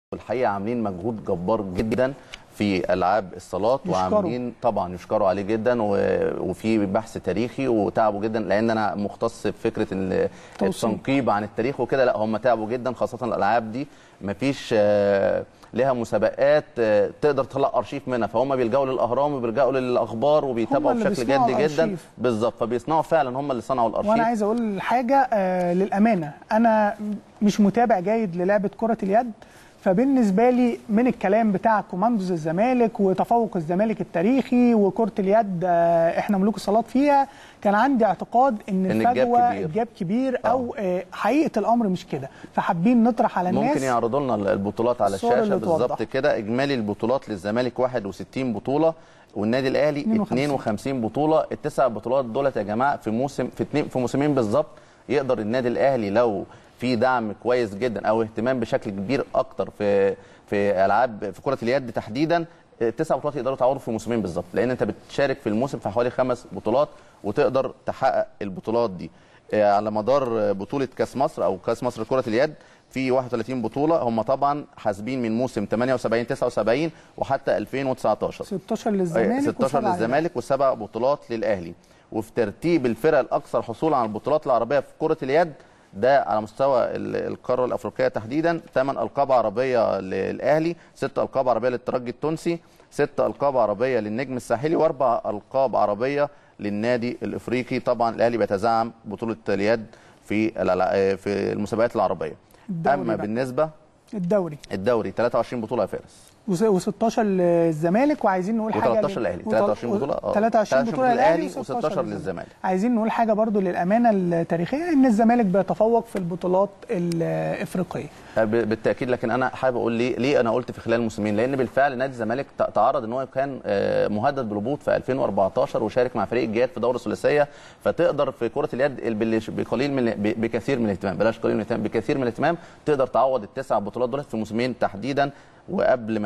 والحقيقه عاملين مجهود جبار جدا في العاب الصالات يشكروا. وعاملين طبعا يشكروا عليه جدا و- وفي بحث تاريخي وتعبوا جدا لان انا مختص بفكره ال- توصيل. التنقيب عن التاريخ وكده لا هم تعبوا جدا خاصه الالعاب دي مفيش آه، لها مسابقات آه، تقدر تطلع ارشيف منها فهم بيلجأوا للاهرام وبيلجأوا للاخبار وبيتابعوا اللي بشكل بيصنعوا جدي جدا الأرشيف. بالظبط فبيصنعوا فعلا هم اللي صنعوا الارشيف وانا عايز اقول حاجه آه للامانه انا مش متابع جيد للعبه كره اليد فبالنسبه لي من الكلام بتاع كوماندوز الزمالك وتفوق الزمالك التاريخي وكره اليد آه احنا ملوك الصالات فيها كان عندي اعتقاد ان, إن الجاب الفجوه كبير. الجاب كبير او آه حقيقه الامر مش كده فحابين نطرح على الناس ممكن يعرضوا لنا البطولات على الصور الشاشه اللي توضح. بالظبط كده اجمالي البطولات للزمالك 61 بطوله والنادي الاهلي 52. 52 بطوله التسع بطولات دولت يا جماعه في موسم في اتنين في موسمين بالظبط يقدر النادي الاهلي لو في دعم كويس جدا او اهتمام بشكل كبير اكتر في في العاب في كره اليد تحديدا التسع بطولات يقدروا تعوضوا في موسمين بالظبط لان انت بتشارك في الموسم في حوالي خمس بطولات وتقدر تحقق البطولات دي آه، على مدار بطوله كاس مصر او كاس مصر لكره اليد في 31 بطوله هم طبعا حاسبين من موسم 78 79 وحتى 2019 16 أي، للزمالك 16 وسبعة للزمالك وسبع بطولات للاهلي وفي ترتيب الفرق الاكثر حصولا على البطولات العربيه في كره اليد ده على مستوى ال- القاره الافريقيه تحديدا ثمان القاب عربيه للاهلي ست القاب عربيه للترجي التونسي ست القاب عربيه للنجم الساحلي واربع القاب عربيه للنادي الافريقي طبعا الاهلي بيتزعم بطوله اليد في الألع- في المسابقات العربيه الدوري اما بقى. بالنسبه الدوري الدوري 23 بطوله يا فارس و16 للزمالك وعايزين نقول حاجه و13 للأهلي. 23 بطولة، آه. 23 بطوله للاهلي و16 للزمالك. عايزين نقول حاجه برضو للامانه التاريخيه ان الزمالك بيتفوق في البطولات الافريقيه ب- بالتاكيد لكن انا حابب اقول ليه ليه انا قلت في خلال الموسمين لان بالفعل نادي الزمالك ت- تعرض ان هو كان آه، مهدد بالهبوط في 2014 وشارك مع فريق الجياد في دوره الثلاثيه فتقدر في كره اليد ال- بال- بقليل من ب- بكثير من الاهتمام بلاش قليل من الاهتمام بكثير من الاهتمام تقدر تعوض التسع بطولات دول في موسمين تحديدا وقبل ما